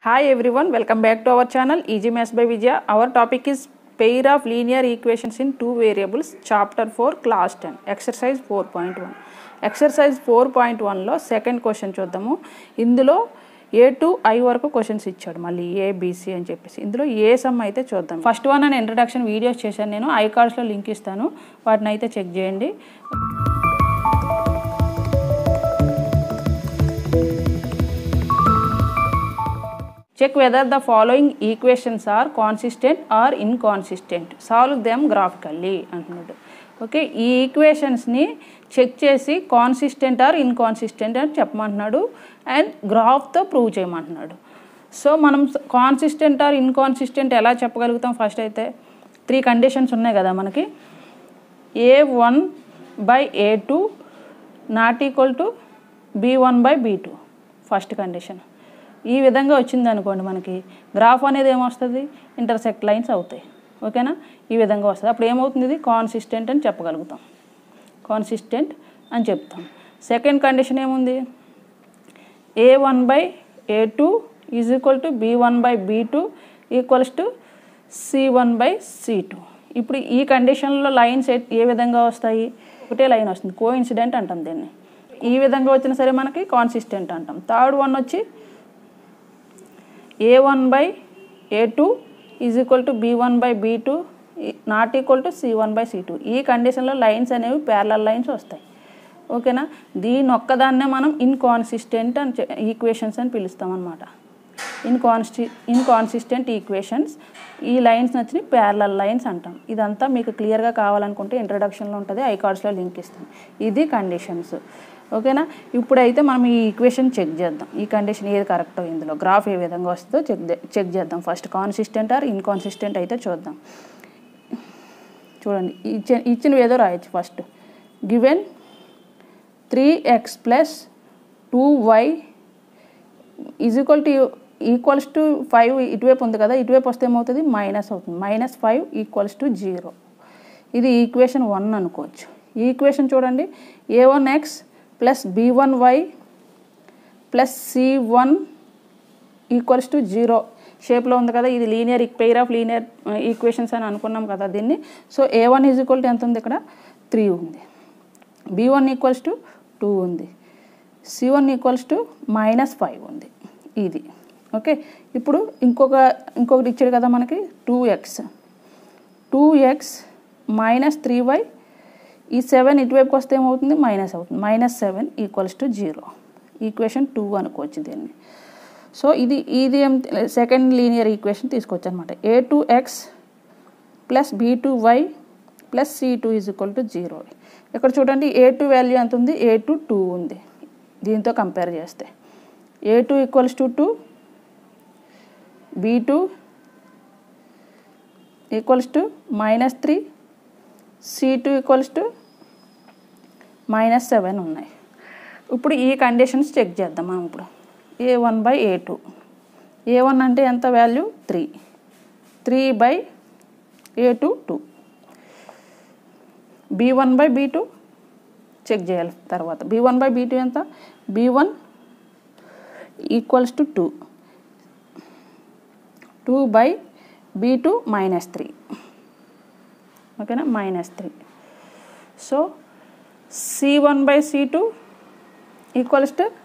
Hi everyone, welcome back to our channel Easy Maths by Vijaya. Our topic is pair of linear equations in two variables, chapter 4, class 10, exercise 4.1. Exercise four point వన్లో second question చూద్దాము ఇందులో A to I వరకు questions ఇచ్చాడు మళ్ళీ ఏ BC అని చెప్పేసి ఇందులో ఏ sum అయితే చూద్దాం ఫస్ట్ వన్ అని ఇంట్రడక్షన్ వీడియోస్ చేశాను నేను ఐ కార్డ్స్లో లింక్ ఇస్తాను వాటిని అయితే చెక్ చేయండి check whether the following equations are consistent or inconsistent solve them graphically అంటున్నాడు ఓకే ఈ ఈక్వేషన్స్ని చెక్ చేసి కాన్సిస్టెంట్ ఆర్ ఇన్కాన్సిస్టెంట్ అని చెప్పమంటున్నాడు అండ్ గ్రాఫ్తో ప్రూవ్ చేయమంటున్నాడు సో మనం కాన్సిస్టెంట్ ఆర్ ఇన్కాన్సిస్టెంట్ ఎలా చెప్పగలుగుతాం ఫస్ట్ అయితే త్రీ కండిషన్స్ ఉన్నాయి కదా మనకి a one by a two not equal to b one by b two first condition ఈ విధంగా వచ్చింది అనుకోండి మనకి గ్రాఫ్ అనేది ఏమొస్తుంది ఇంటర్సెక్ట్ లైన్స్ అవుతాయి ఓకేనా ఈ విధంగా వస్తుంది అప్పుడు ఏమవుతుంది ఇది కాన్సిస్టెంట్ అని చెప్పగలుగుతాం కాన్సిస్టెంట్ అని చెప్తాం సెకండ్ కండిషన్ ఏముంది a one by a two is equal to b one by b two equals to c one by c two ఇప్పుడు ఈ కండిషన్లో లైన్స్ ఏ విధంగా వస్తాయి ఒకటే లైన్ వస్తుంది కో ఇన్సిడెంట్ అంటాం దీన్ని ఈ విధంగా వచ్చినా సరే మనకి కాన్సిస్టెంట్ అంటాం థర్డ్ వన్ వచ్చి a one by a two is equal to b one by b two not equal to c one by c two ఈ కండిషన్లో లైన్స్ అనేవి ప్యారలల్ లైన్స్ వస్తాయి ఓకేనా దీని ఒక్కదాన్నే మనం ఇన్కాన్సిస్టెంట్ అని ఈక్వేషన్స్ అని పిలుస్తాం అనమాట ఇన్కాన్స్టి ఇన్కాన్సిస్టెంట్ ఈక్వేషన్స్ ఈ లైన్స్ నచ్చిన ప్యారలల్ లైన్స్ అంటాం ఇదంతా మీకు క్లియర్గా కావాలనుకుంటే ఇంట్రడక్షన్లో ఉంటుంది ఐ కార్డ్స్లో లింక్ ఇస్తాం ఇది కండిషన్స్ ఓకేనా ఇప్పుడైతే మనం ఈ ఈక్వేషన్ చెక్ చేద్దాం ఈ కండిషన్ ఏది కరెక్టో ఇందులో గ్రాఫ్ ఏ విధంగా వస్తుందో చెక్ చెక్ చేద్దాం ఫస్ట్ కాన్సిస్టెంట్ ఆర్ ఇన్కాన్సిస్టెంట్ అయితే చూద్దాం చూడండి ఇచ్చిన ఇచ్చినవి ఏదో రాయొచ్చు first given three x plus two y is equal to equals to five ఇటువైపు ఉంది కదా ఇటువైపు వస్తే ఏమవుతుంది మైనస్ అవుతుంది minus five equals to zero ఇది ఈక్వేషన్ వన్ అనుకోవచ్చు ఈ ఈక్వేషన్ చూడండి a one x plus b one y plus c one equals to zero షేప్లో ఉంది కదా ఇది linear pair of linear equations అని అనుకున్నాం కదా దీన్ని so a one is equal to ఎంత ఉంది ఇక్కడ త్రీ ఉంది b one equals to two ఉంది c one equals to minus five ఉంది ఇది ఓకే ఇప్పుడు ఇంకొక ఇంకొకటి ఇచ్చాడు కదా మనకి two x two x minus three y ఈ సెవెన్ ఇటువైపుకి వస్తే ఏమవుతుంది మైనస్ అవుతుంది minus seven equals to zero equation two అనుకోవచ్చు దీన్ని సో ఇది ఇది ఏం సెకండ్ లీనియర్ ఈక్వేషన్ తీసుకోవచ్చు అనమాట a two x plus b two y plus c two is equal to zero ఇక్కడ చూడండి ఏ టూ వాల్యూ ఎంత ఉంది ఏ టూ టూ ఉంది దీంతో కంపేర్ చేస్తే a two equals to two b two equals to minus three c two equals to minus seven ఉన్నాయి ఇప్పుడు ఈ కండిషన్స్ చెక్ చేద్దాం మనం ఇప్పుడు a one by a two a one అంటే ఎంత value three three by a two two b one by b two check చేయాలి తర్వాత b one by b two ఎంత b one equals to two two by b two minus three ఓకేనా minus three so c one by c two equals to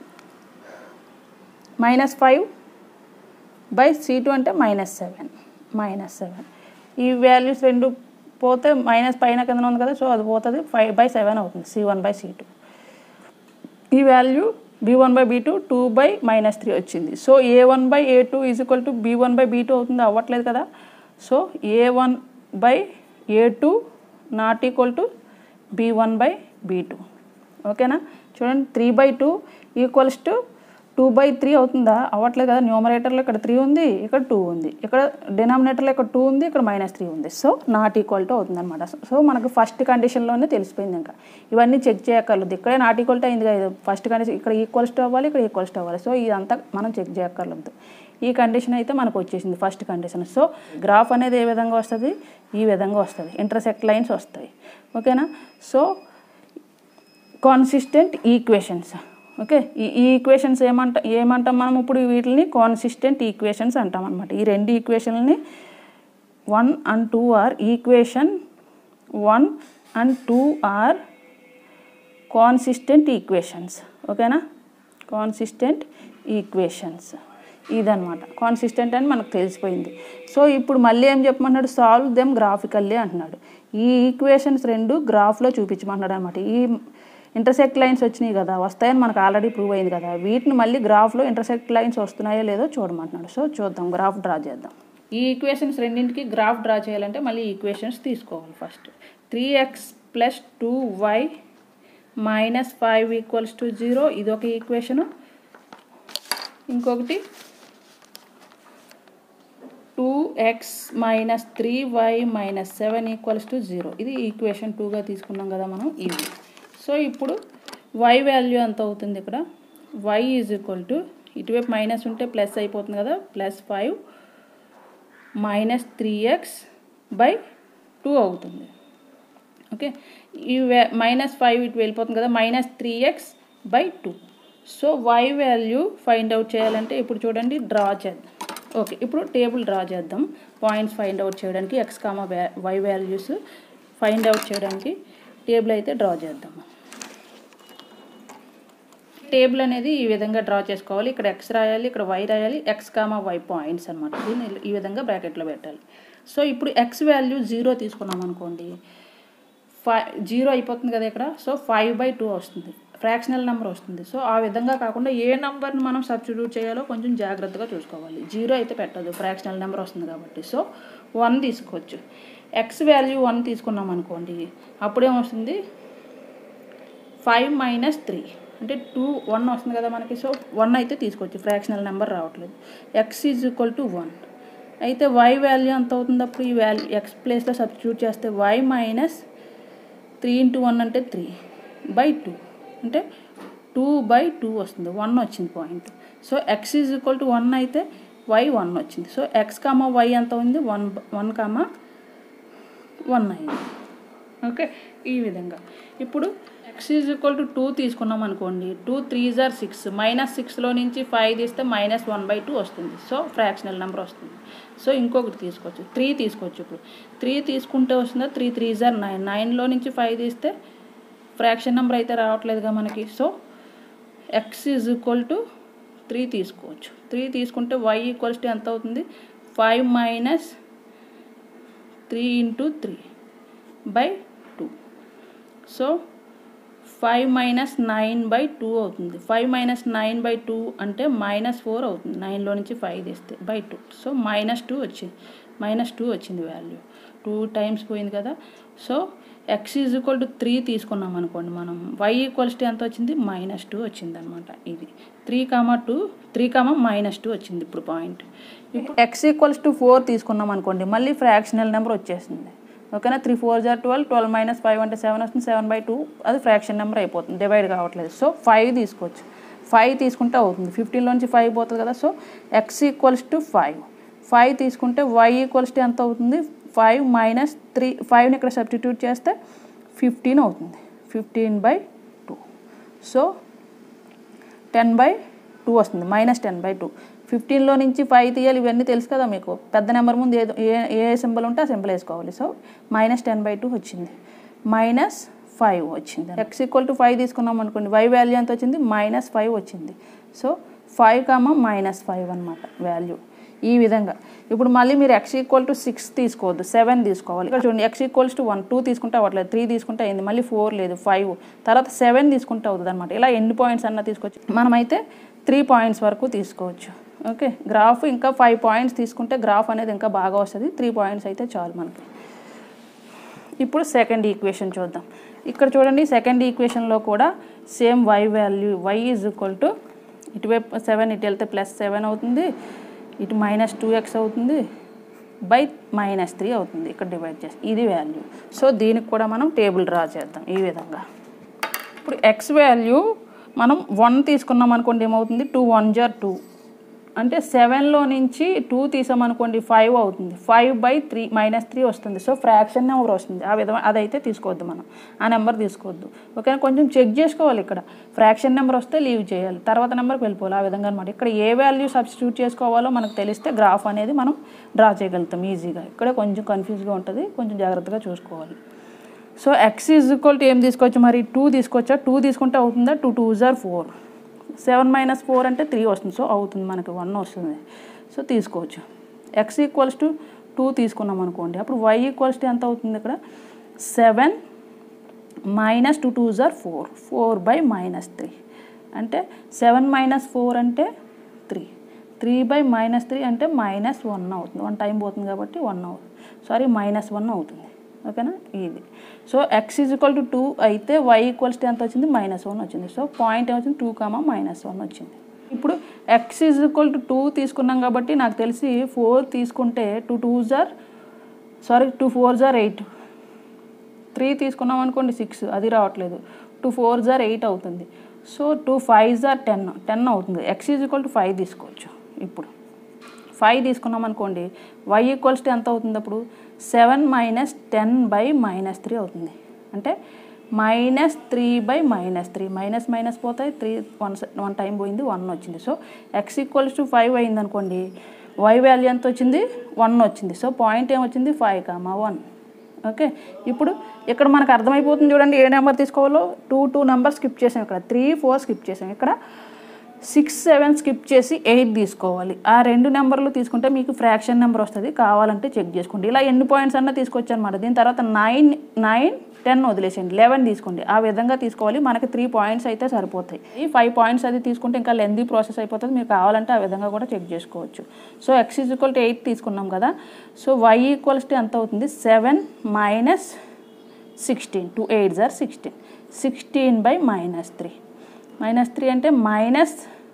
minus five by c two అంటే minus seven minus seven ఈ values రెండు పోతే minus పైన కింద ఉంది కదా so అది పోతుంది ఫైవ్ బై సెవెన్ అవుతుంది c one by c two ఈ value b one by b two two by minus three వచ్చింది so a one by a two is equal to b one by b two అవుతుంది అవ్వట్లేదు కదా so a one by a two not equal to b one by b two ఓకేనా చూడండి three by two equals to two by three అవుతుందా అవ్వట్లేదు కదా న్యూమరేటర్లో ఇక్కడ త్రీ ఉంది ఇక్కడ టూ ఉంది ఇక్కడ డినామినేటర్లో ఇక్కడ టూ ఉంది ఇక్కడ మైనస్ త్రీ ఉంది సో నాట్ ఈక్వల్ టు అవుతుంది అనమాట సో మనకు ఫస్ట్ కండిషన్లోనే తెలిసిపోయింది ఇంకా ఇవన్నీ చెక్ చేయక్కర్లేదు ఇక్కడే నాట్ ఈక్వల్ టు అయింది కదా ఫస్ట్ కండిషన్ ఇక్కడ ఈక్వల్స్ టు అవ్వాలి ఇక్కడ ఈక్వల్స్ టు అవ్వాలి సో ఇదంతా మనం చెక్ చేయక్కర్లేదు ఈ కండిషన్ అయితే మనకు వచ్చేసింది ఫస్ట్ కండిషన్ సో గ్రాఫ్ అనేది ఏ విధంగా వస్తుంది ఈ విధంగా వస్తుంది ఇంటర్సెక్ట్ లైన్స్ వస్తాయి ఓకేనా సో కాన్సిస్టెంట్ ఈక్వేషన్స్ ఓకే ఈ ఈ ఈక్వేషన్స్ ఏమంట ఏమంటాం మనం ఇప్పుడు వీటిని కాన్సిస్టెంట్ ఈక్వేషన్స్ అంటాం అనమాట ఈ రెండు ఈక్వేషన్లని one and two or equation one and two are consistent equations ఓకేనా కాన్సిస్టెంట్ ఈక్వేషన్స్ ఇదనమాట కాన్సిస్టెంట్ అని మనకు తెలిసిపోయింది సో ఇప్పుడు మళ్ళీ ఏం చెప్పమన్నాడు సాల్వ్ దెమ్ గ్రాఫికల్లీ అంటున్నాడు ఈ ఈక్వేషన్స్ రెండు గ్రాఫ్లో చూపించమన్నాడు అనమాట ఈ ఇంటర్సెక్ట్ లైన్స్ వచ్చినాయి కదా వస్తాయని మనకు ఆల్రెడీ ప్రూవ్ అయింది కదా వీటిని మళ్ళీ గ్రాఫ్లో ఇంటర్సెక్ట్ లైన్స్ వస్తున్నాయో లేదో చూడమంటున్నాడు సో చూద్దాం గ్రాఫ్ డ్రా చేద్దాం ఈ ఈక్వేషన్స్ రెండింటికి గ్రాఫ్ డ్రా చేయాలంటే మళ్ళీ ఈక్వేషన్స్ తీసుకోవాలి first three x plus two y minus five equals to zero ఇది ఒక ఈక్వేషను ఇంకొకటి two x minus three y minus seven equals to zero ఇది ఈక్వేషన్ టూగా తీసుకున్నాం కదా మనం ఇవి సో ఇప్పుడు వై వాల్యూ ఎంత అవుతుంది ఇక్కడ వై ఈజ్ ఈక్వల్ టు ఇటువైపు మైనస్ ఉంటే ప్లస్ అయిపోతుంది కదా plus five minus three x by two అవుతుంది ఓకే ఈ మైనస్ ఫైవ్ ఇటు వెళ్ళిపోతుంది కదా minus three x by two so y value find out చేయాలంటే ఇప్పుడు చూడండి డ్రా చేద్దాం ఓకే ఇప్పుడు టేబుల్ డ్రా చేద్దాం పాయింట్స్ ఫైండ్ అవుట్ చేయడానికి x comma y values find out చేయడానికి టేబుల్ అయితే డ్రా చేద్దాం టేబుల్ అనేది ఈ విధంగా డ్రా చేసుకోవాలి ఇక్కడ ఎక్స్ రాయాలి ఇక్కడ వై రాయాలి ఎక్స్ కామా వై పాయింట్స్ అనమాట దీన్ని ఈ విధంగా బ్రాకెట్లో పెట్టాలి సో ఇప్పుడు ఎక్స్ వాల్యూ జీరో తీసుకున్నాం అనుకోండి ఫైవ్ జీరో అయిపోతుంది కదా ఇక్కడ సో ఫైవ్ బై టూ వస్తుంది ఫ్రాక్షనల్ నెంబర్ వస్తుంది సో ఆ విధంగా కాకుండా ఏ నెంబర్ని మనం సబ్స్టిట్యూట్ చేయాలో కొంచెం జాగ్రత్తగా చూసుకోవాలి జీరో అయితే పెట్టదు ఫ్రాక్షనల్ నెంబర్ వస్తుంది కాబట్టి సో వన్ తీసుకోవచ్చు ఎక్స్ వాల్యూ వన్ తీసుకున్నాం అనుకోండి అప్పుడేమొస్తుంది ఫైవ్ మైనస్ త్రీ అంటే టూ వన్ వస్తుంది కదా మనకి సో వన్ అయితే తీసుకోవచ్చు ఫ్రాక్షనల్ నెంబర్ రావట్లేదు x is equal to one అయితే వై వాల్యూ ఎంత అవుతుంది అప్పుడు ఈ వాల్యూ ఎక్స్ ప్లేస్లో సబ్స్టిట్యూట్ చేస్తే y minus three into one అంటే త్రీ బై టూ అంటే టూ బై టూ వస్తుంది వన్ వచ్చింది point so x is equal to one అయితే వై వన్ వచ్చింది సో ఎక్స్ కామా వై ఎంత ఉంది వన్ వన్ కామా వన్ అయింది ఓకే ఈ విధంగా ఇప్పుడు x is equal to two తీసుకున్నాం అనుకోండి టూ త్రీ జార్ సిక్స్ మైనస్ సిక్స్లో నుంచి ఫైవ్ తీస్తే మైనస్ వన్ బై టూ వస్తుంది సో ఫ్రాక్షనల్ నెంబర్ వస్తుంది సో ఇంకొకటి తీసుకోవచ్చు త్రీ తీసుకోవచ్చు ఇప్పుడు త్రీ తీసుకుంటే వస్తుందా త్రీ త్రీ జార్ నైన్ నైన్లో నుంచి ఫైవ్ తీస్తే ఫ్రాక్షన్ నెంబర్ అయితే రావట్లేదుగా మనకి so x is equal to three తీసుకోవచ్చు త్రీ తీసుకుంటే వై ఈక్వల్స్ టు ఎంత అవుతుంది five minus three into three by two so five minus nine by two అవుతుంది five minus nine by two అంటే మైనస్ ఫోర్ అవుతుంది నైన్లో నుంచి ఫైవ్ తీస్తే by two so minus two వచ్చింది మైనస్ టూ వచ్చింది వాల్యూ టూ టైమ్స్ పోయింది కదా so x is equal to three తీసుకున్నాం అనుకోండి మనం వై ఈక్వల్స్ టు ఎంత వచ్చింది మైనస్ టూ వచ్చింది అనమాట ఇది three comma two three comma minus two వచ్చింది ఇప్పుడు పాయింట్ ఇప్పుడు ఎక్స్ ఈక్వల్స్ టు ఫోర్ తీసుకున్నాం అనుకోండి మళ్ళీ ఫ్రాక్షనల్ నెంబర్ వచ్చేసింది ఓకేనా త్రీ ఫోర్ జార్ ట్వెల్వ్ ట్వెల్వ్ మైనస్ ఫైవ్ అంటే సెవెన్ వస్తుంది సెవెన్ బై టూ అది ఫ్రాక్షన్ నెంబర్ అయిపోతుంది డివైడ్ కావట్లేదు సో ఫైవ్ తీసుకోవచ్చు ఫైవ్ తీసుకుంటే అవుతుంది ఫిఫ్టీన్లోంచి ఫైవ్ పోతుంది కదా so x equals to five five తీసుకుంటే వై ఈక్వల్స్ టు ఎంత అవుతుంది ఫైవ్ మైనస్ త్రీ ఫైవ్ని ఇక్కడ సబ్స్టిట్యూట్ చేస్తే ఫిఫ్టీన్ అవుతుంది fifteen by two so ten by two వస్తుంది మైనస్ టెన్ బై టూ ఫిఫ్టీన్లో నుంచి ఫైవ్ తీయాలి ఇవన్నీ తెలుసు కదా మీకు పెద్ద నెంబర్ ముందు ఏదో ఏ ఏ సింబల్ ఉంటే ఆ సింబల్ వేసుకోవాలి so minus ten by two వచ్చింది మైనస్ ఫైవ్ వచ్చింది ఎక్స్ ఈక్వల్ టు ఫైవ్ తీసుకున్నాం అనుకోండి వై వాల్యూ ఎంత వచ్చింది మైనస్ ఫైవ్ వచ్చింది so five comma minus five అనమాట వాల్యూ ఈ విధంగా ఇప్పుడు మళ్ళీ మీరు ఎక్స్ ఈక్వల్ టు సిక్స్ తీసుకోవద్దు సెవెన్ తీసుకోవాలి ఇక్కడ చూడండి x equals to one two తీసుకుంటే అవ్వట్లేదు త్రీ తీసుకుంటే అయింది మళ్ళీ ఫోర్ లేదు ఫైవ్ తర్వాత సెవెన్ తీసుకుంటే అవుతుంది అనమాట ఇలా ఎన్ని పాయింట్స్ అన్న తీసుకోవచ్చు మనమైతే త్రీ పాయింట్స్ వరకు తీసుకోవచ్చు ఓకే గ్రాఫ్ ఇంకా ఫైవ్ పాయింట్స్ తీసుకుంటే గ్రాఫ్ అనేది ఇంకా బాగా వస్తుంది త్రీ పాయింట్స్ అయితే చాలు మనకి ఇప్పుడు సెకండ్ ఈక్వేషన్ చూద్దాం ఇక్కడ చూడండి సెకండ్ ఈక్వేషన్లో కూడా same y value y is equal to ఇటువైపు సెవెన్ ఇటు వెళ్తే ప్లస్ సెవెన్ అవుతుంది ఇటు మైనస్ టూ ఎక్స్ అవుతుంది బై మైనస్ త్రీ అవుతుంది ఇక్కడ డివైడ్ చేసి ఇది వాల్యూ సో దీనికి కూడా మనం టేబుల్ డ్రా చేద్దాం ఈ విధంగా ఇప్పుడు ఎక్స్ వాల్యూ మనం వన్ తీసుకున్నాం అనుకోండి ఏమవుతుంది టూ వన్ జార్ టూ అంటే సెవెన్లో నుంచి టూ తీసామనుకోండి ఫైవ్ అవుతుంది five by three minus three వస్తుంది సో ఫ్రాక్షన్ నెంబర్ వస్తుంది ఆ విధంగా అదైతే తీసుకోవద్దు మనం ఆ నెంబర్ తీసుకోవద్దు ఓకేనా కొంచెం చెక్ చేసుకోవాలి ఇక్కడ ఫ్రాక్షన్ నెంబర్ వస్తే లీవ్ చేయాలి తర్వాత నెంబర్కి వెళ్ళిపోవాలి ఆ విధంగా అనమాట ఇక్కడ ఏ వాల్యూ సబ్స్టిట్యూట్ చేసుకోవాలో మనకు తెలిస్తే గ్రాఫ్ అనేది మనం డ్రా చేయగలుగుతాం ఈజీగా ఇక్కడ కొంచెం కన్ఫ్యూజ్గా ఉంటుంది కొంచెం జాగ్రత్తగా చూసుకోవాలి so x is equal to ఏం తీసుకోవచ్చు మరి టూ తీసుకోవచ్చా టూ తీసుకుంటే అవుతుందా టూ టూ జార్ ఫోర్ సెవెన్ మైనస్ ఫోర్ అంటే త్రీ వస్తుంది సో అవుతుంది మనకి వన్ వస్తుంది సో తీసుకోవచ్చు ఎక్స్ ఈక్వల్స్ టు టూ తీసుకున్నాం అనుకోండి అప్పుడు వై ఈక్వల్స్ టు ఎంత అవుతుంది ఇక్కడ సెవెన్ మైనస్ టూ టూ జార్ four four by minus three అంటే సెవెన్ మైనస్ ఫోర్ అంటే three three by minus three అంటే మైనస్ వన్ అవుతుంది వన్ టైం పోతుంది కాబట్టి వన్ అవుతుంది సారీ మైనస్ వన్ అవుతుంది ఓకేనా ఇది so x is equal to two అయితే వై ఈక్వల్స్ టు ఎంత వచ్చింది మైనస్ వన్ వచ్చింది సో పాయింట్ ఏమొచ్చింది టూ కామా మైనస్ వన్ వచ్చింది ఇప్పుడు x is equal to two తీసుకున్నాం కాబట్టి నాకు తెలిసి ఫోర్ తీసుకుంటే టూ టూ జార్ సారీ టూ ఫోర్ జార్ ఎయిట్ త్రీ తీసుకున్నాం అనుకోండి సిక్స్ అది రావట్లేదు టూ ఫోర్ జార్ ఎయిట్ అవుతుంది సో టూ ఫైవ్ జార్ టెన్ టెన్ అవుతుంది x is equal to five తీసుకోవచ్చు ఇప్పుడు ఫైవ్ తీసుకున్నాం అనుకోండి వై ఈక్వల్స్ టు ఎంత అవుతుంది అప్పుడు seven minus ten by minus three అవుతుంది అంటే minus three by minus three minus minus పోతాయి త్రీ వన్ వన్ టైం పోయింది వన్ వచ్చింది so x equals to five అయింది అనుకోండి వై వాల్యూ ఎంత వచ్చింది వన్ వచ్చింది సో పాయింట్ ఏమొచ్చింది ఫైవ్ కామా వన్ ఓకే ఇప్పుడు ఇక్కడ మనకు అర్థమైపోతుంది చూడండి ఏ నెంబర్ తీసుకోవాలో టూ టూ నెంబర్ స్కిప్ చేసాం ఇక్కడ త్రీ ఫోర్ స్కిప్ చేసాం ఇక్కడ సిక్స్ సెవెన్ స్కిప్ చేసి ఎయిట్ తీసుకోవాలి ఆ రెండు నెంబర్లు తీసుకుంటే మీకు ఫ్రాక్షన్ నెంబర్ వస్తుంది కావాలంటే చెక్ చేసుకోండి ఇలా ఎన్ని పాయింట్స్ అన్నా తీసుకోవచ్చు అనమాట దీని తర్వాత నైన్ నైన్ టెన్ వదిలేసేయండి లెవెన్ తీసుకోండి ఆ విధంగా తీసుకోవాలి మనకి త్రీ పాయింట్స్ అయితే సరిపోతాయి ఈ ఫైవ్ పాయింట్స్ అది తీసుకుంటే ఇంకా లెందీ ప్రాసెస్ అయిపోతుంది మీరు కావాలంటే ఆ విధంగా కూడా చెక్ చేసుకోవచ్చు so x is equal to eight తీసుకున్నాం కదా సో వై ఈక్వల్స్ టు ఎంత అవుతుంది seven minus sixteen two eight జార్ sixteen sixteen by minus three minus three అంటే minus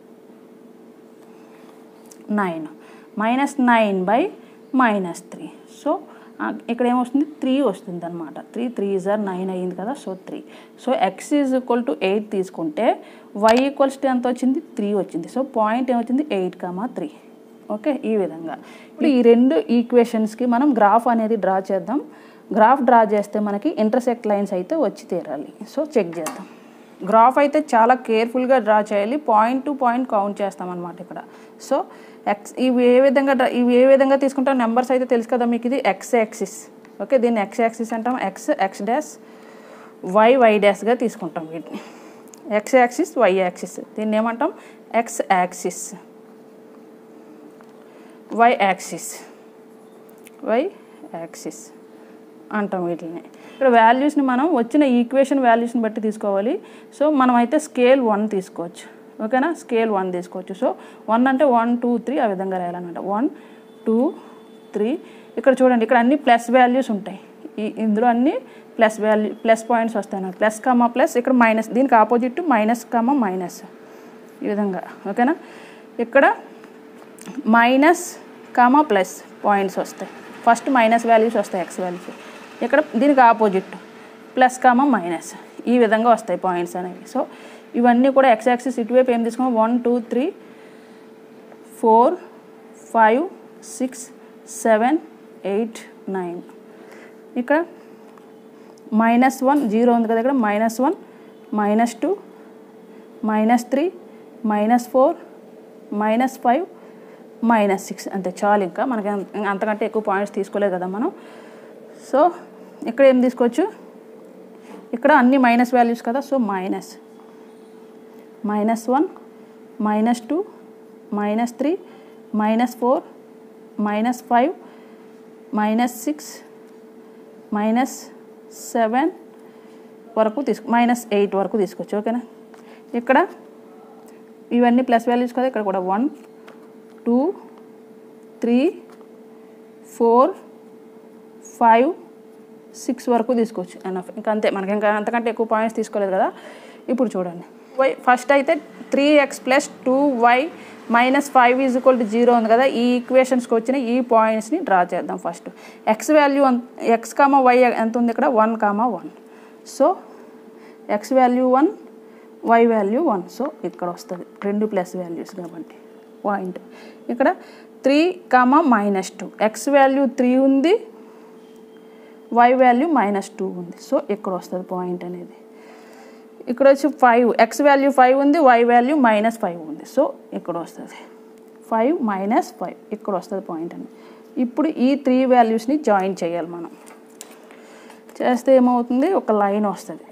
nine minus nine by minus three so ఇక్కడ ఏమొస్తుంది three వస్తుంది అనమాట త్రీ త్రీ జార్ నైన్ అయ్యింది కదా so three so x is equal to eight తీసుకుంటే y equals to ఎంత వచ్చింది త్రీ వచ్చింది సో పాయింట్ ఏమొచ్చింది ఎయిట్ కామా త్రీ ఓకే ఈ విధంగా ఇప్పుడు ఈ రెండు ఈక్వేషన్స్కి మనం గ్రాఫ్ అనేది డ్రా చేద్దాం గ్రాఫ్ డ్రా చేస్తే మనకి ఇంటర్సెక్ట్ లైన్స్ అయితే వచ్చి తీరాలి సో చెక్ చేద్దాం గ్రాఫ్ అయితే చాలా కేర్ఫుల్గా డ్రా చేయాలి పాయింట్ టు పాయింట్ కౌంట్ చేస్తామన్నమాట ఇక్కడ సో ఎక్స్ ఇవి ఏ విధంగా డ్రా ఇవి ఏ విధంగా తీసుకుంటాం నెంబర్స్ అయితే తెలుసు కదా మీకు ఇది ఎక్స్ యాక్సిస్ ఓకే దీన్ని ఎక్స్ యాక్సిస్ అంటాం x x dash y y డాష్గా తీసుకుంటాం వీటిని ఎక్స్ యాక్సిస్ వై యాక్సిస్ దీన్ని ఏమంటాం x axis y axis y axis అంటాం వీటిని ఇక్కడ వాల్యూస్ని మనం వచ్చిన ఈక్వేషన్ వాల్యూస్ని బట్టి తీసుకోవాలి సో మనం అయితే స్కేల్ వన్ తీసుకోవచ్చు ఓకేనా స్కేల్ వన్ తీసుకోవచ్చు సో వన్ అంటే వన్ టూ త్రీ ఆ విధంగా రాయాలన్నమాట వన్ టూ త్రీ ఇక్కడ చూడండి ఇక్కడ అన్ని ప్లస్ వాల్యూస్ ఉంటాయి ఈ ఇందులో అన్ని ప్లస్ వాల్యూ ప్లస్ పాయింట్స్ వస్తాయి అన్నమాట ప్లస్ కామా ప్లస్ ఇక్కడ మైనస్ దీనికి ఆపోజిట్ మైనస్ కామా మైనస్ ఈ విధంగా ఓకేనా ఇక్కడ మైనస్ కామా ప్లస్ పాయింట్స్ వస్తాయి ఫస్ట్ మైనస్ వాల్యూస్ వస్తాయి ఎక్స్ వాల్యూస్ ఇక్కడ దీనికి ఆపోజిట్ ప్లస్ కామా మైనస్ ఈ విధంగా వస్తాయి పాయింట్స్ అనేవి సో ఇవన్నీ కూడా ఎక్స్ యాక్సిస్ ఇటువైపు ఏం తీసుకున్నాం one two three four five six seven eight nine ఇక్కడ మైనస్ వన్ జీరో ఉంది కదా ఇక్కడ minus one minus two minus three minus four minus five minus six అంతే చాలు ఇంకా మనకి అంత- అంతకంటే ఎక్కువ పాయింట్స్ తీసుకోలేదు కదా మనం సో ఇక్కడ ఏం తీసుకోవచ్చు ఇక్కడ అన్ని మైనస్ వాల్యూస్ కదా so minus minus one minus two minus three minus four minus five minus six minus seven వరకు తీసుకు మైనస్ ఎయిట్ వరకు తీసుకోవచ్చు ఓకేనా ఇక్కడ ఇవన్నీ ప్లస్ వాల్యూస్ కదా ఇక్కడ కూడా one two three four five six వరకు తీసుకోవచ్చు ఎనఫ్ ఇంకా అంతే మనకి ఇంకా అంతకంటే ఎక్కువ పాయింట్స్ తీసుకోలేదు కదా ఇప్పుడు చూడండి వై ఫస్ట్ అయితే three x plus two y minus five is equal to zero ఉంది కదా ఈ ఈక్వేషన్స్కి వచ్చిన ఈ పాయింట్స్ని డ్రా చేద్దాం first x value x comma y ఎంత ఉంది ఇక్కడ one comma one so x value one y value one so ఇక్కడ వస్తుంది రెండు ప్లస్ వాల్యూస్ కాబట్టి పాయింట్ ఇక్కడ three comma minus two x value three ఉంది వై వాల్యూ మైనస్ టూ ఉంది సో ఇక్కడ వస్తుంది పాయింట్ అనేది ఇక్కడ వచ్చి ఫైవ్ ఎక్స్ వాల్యూ ఫైవ్ ఉంది వై వాల్యూ మైనస్ ఫైవ్ ఉంది సో ఇక్కడ వస్తుంది ఫైవ్ మైనస్ ఫైవ్ ఇక్కడ వస్తుంది పాయింట్ అని ఇప్పుడు ఈ త్రీ వాల్యూస్ని జాయిన్ చేయాలి మనం చేస్తే ఏమవుతుంది ఒక లైన్ వస్తుంది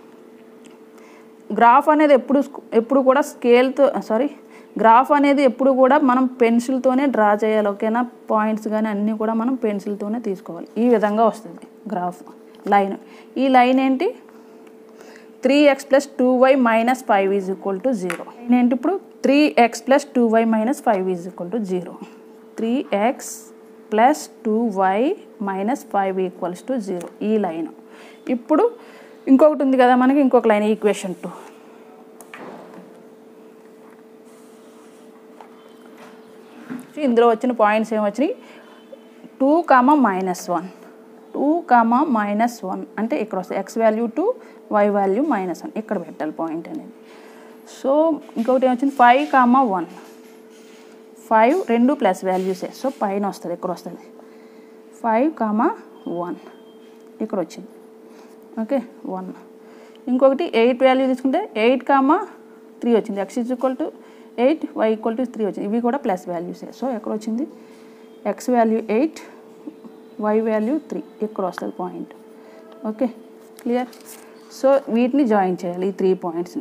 గ్రాఫ్ అనేది ఎప్పుడు స్కు- ఎప్పుడు కూడా స్కేల్తో సారీ గ్రాఫ్ అనేది ఎప్పుడు కూడా మనం పెన్సిల్తోనే డ్రా చేయాలి ఓకేనా పాయింట్స్ కానీ అన్నీ కూడా మనం పెన్సిల్తోనే తీసుకోవాలి ఈ విధంగా వస్తుంది గ్రాఫ్ లైన్ ఈ లైన్ ఏంటి three x plus two y minus five is equal to zero ఏంటి ఇప్పుడు three x plus two y minus five is equal to zero three x plus two y minus five equals to zero ఈ line ఇప్పుడు ఇంకొకటి ఉంది కదా మనకి ఇంకొక line equation two ఇందులో వచ్చిన పాయింట్స్ ఏమొచ్చినాయి two comma minus one two comma minus one అంటే ఇక్కడ వస్తుంది x value two y value minus one ఇక్కడ పెట్టాలి పాయింట్ అనేది సో ఇంకొకటి ఏమొచ్చింది ఫైవ్ కామా వన్ ఫైవ్ రెండు ప్లస్ వాల్యూసే సో పైన వస్తుంది ఇక్కడ వస్తుంది ఫైవ్ కామా వన్ ఇక్కడ వచ్చింది ఓకే వన్ ఇంకొకటి ఎయిట్ వాల్యూ తీసుకుంటే ఎయిట్ కామా త్రీ వచ్చింది x is equal to eight y equal to three వచ్చింది ఇవి కూడా ప్లస్ వాల్యూసే సో ఎక్కడ వచ్చింది x value eight y value three ఇక్కడ వస్తుంది పాయింట్ ఓకే క్లియర్ సో వీటిని జాయిన్ చేయాలి ఈ త్రీ పాయింట్స్ని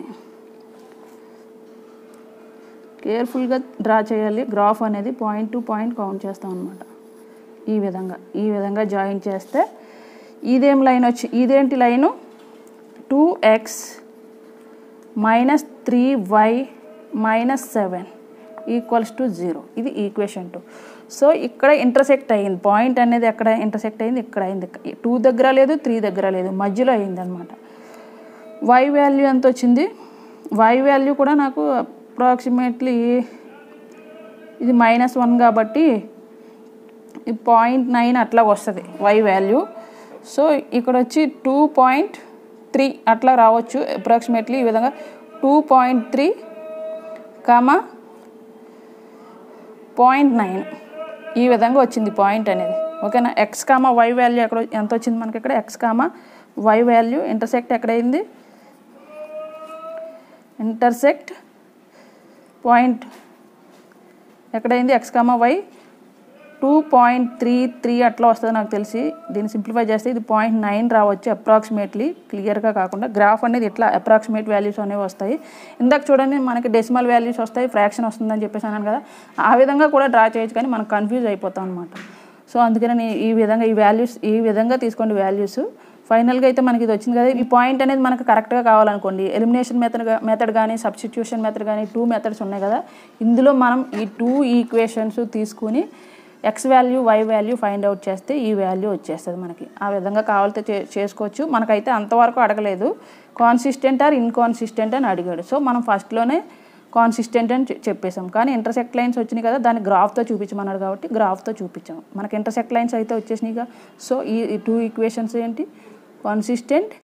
కేర్ఫుల్గా డ్రా చేయాలి గ్రాఫ్ అనేది పాయింట్ టు పాయింట్ కౌంట్ చేస్తాం అనమాట ఈ విధంగా ఈ విధంగా జాయిన్ చేస్తే ఇదేం లైన్ వచ్చి ఇదేంటి line two x minus three y minus seven equals to zero ఇది ఈక్వేషన్ టూ సో ఇక్కడ ఇంటర్సెక్ట్ అయ్యింది పాయింట్ అనేది ఎక్కడ ఇంటర్సెక్ట్ అయింది ఇక్కడ అయింది టూ దగ్గర లేదు త్రీ దగ్గర లేదు మధ్యలో అయింది అనమాట వై వాల్యూ ఎంత వచ్చింది వై వాల్యూ కూడా నాకు అప్రాక్సిమేట్లీ ఇది మైనస్ వన్ కాబట్టి ఈ పాయింట్ నైన్ అట్లా వస్తుంది వై వాల్యూ సో ఇక్కడ వచ్చి టూ పాయింట్ త్రీ అట్లా రావచ్చు అప్రాక్సిమేట్లీ ఈ విధంగా two point three comma point nine ఈ విధంగా వచ్చింది పాయింట్ అనేది ఓకేనా ఎక్స్ కామా వై వాల్యూ ఎక్కడ ఎంత వచ్చింది మనకి ఇక్కడ x comma y value intersect ఎక్కడైంది ఇంటర్సెక్ట్ పాయింట్ ఎక్కడైంది x comma y two point three three అట్లా వస్తుంది నాకు తెలిసి దీన్ని సింప్లిఫై చేస్తే ఇది పాయింట్ నైన్ రావచ్చు అప్రాక్సిమేట్లీ క్లియర్గా కాకుండా గ్రాఫ్ అనేది ఇట్లా అప్రాక్సిమేట్ వాల్యూస్ అనేవి వస్తాయి ఇందాక చూడండి మనకి డెసిమల్ వాల్యూస్ వస్తాయి ఫ్రాక్షన్ వస్తుందని చెప్పేసి అన్నాను కదా ఆ విధంగా కూడా డ్రా చేయొచ్చు కానీ మనం కన్ఫ్యూజ్ అయిపోతాం అనమాట సో అందుకని నేను ఈ విధంగా ఈ వాల్యూస్ ఈ విధంగా తీసుకోండి వాల్యూస్ ఫైనల్గా అయితే మనకి ఇది వచ్చింది కదా ఈ పాయింట్ అనేది మనకు కరెక్ట్గా కావాలనుకోండి ఎలిమినేషన్ మెథడ్ మెథడ్ కానీ సబ్స్టిట్యూషన్ మెథడ్ కానీ టూ మెథడ్స్ ఉన్నాయి కదా ఇందులో మనం ఈ టూ ఈక్వేషన్స్ తీసుకుని x value y value find out చేస్తే ఈ వాల్యూ వచ్చేస్తుంది మనకి ఆ విధంగా కావాలితే చే చేసుకోవచ్చు మనకైతే అంతవరకు అడగలేదు కాన్సిస్టెంట్ ఆర్ ఇన్కాన్సిస్టెంట్ అని అడిగాడు సో మనం ఫస్ట్లోనే కాన్సిస్టెంట్ అని చె- చెప్పేసాం కానీ ఇంటర్సెక్ట్ లైన్స్ వచ్చినాయి కదా దాన్ని గ్రాఫ్తో చూపించమన్నాడు కాబట్టి గ్రాఫ్తో చూపించాం మనకి ఇంటర్సెక్ట్ లైన్స్ అయితే వచ్చేసినాయిగా సో ఈ టూ ఈక్వేషన్స్ ఏంటి కాన్సిస్టెంట్